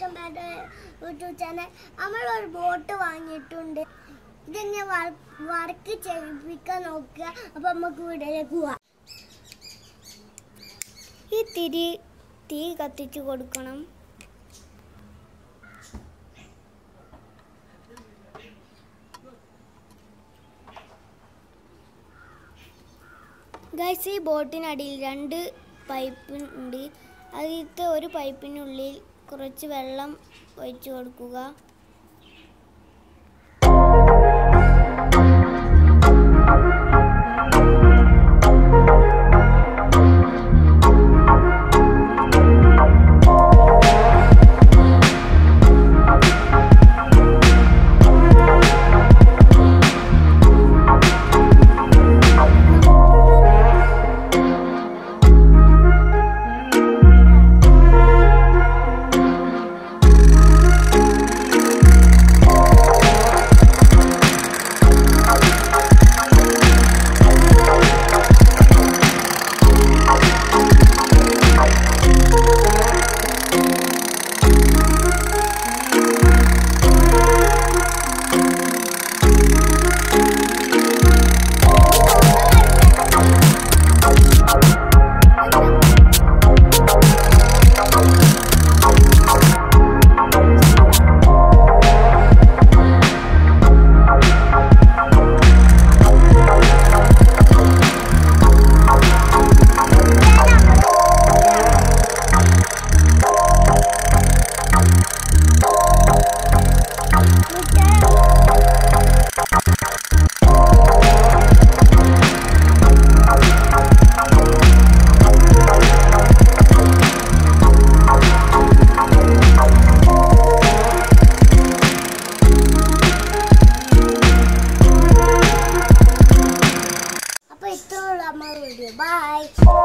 welcome back YouTube channel നമ്മൾ ഒരു boat വാങ്ങിയിട്ടുണ്ട് ഇതിങ്ങനെ വർക്ക് ചെയ്യിപ്പിക്കാൻ നോക്കുക അപ്പൊ നമുക്ക് വീട്ടിലേക്ക് പോവാം ഈ തിരി തീ കത്തിച്ചു കൊടുക്കണം ഗൈസ് ഈ ബോട്ടിനടിയിൽ രണ്ട് പൈപ്പ് ഉണ്ട് അതിലത്തെ ഒരു പൈപ്പിനുള്ളിൽ കുറച്ച് വെള്ളം ഒഴിച്ചു കൊടുക്കുക അപ്പൊ ഇത്രയുള്ള നമ്മൾ വീഡിയോ ബൈ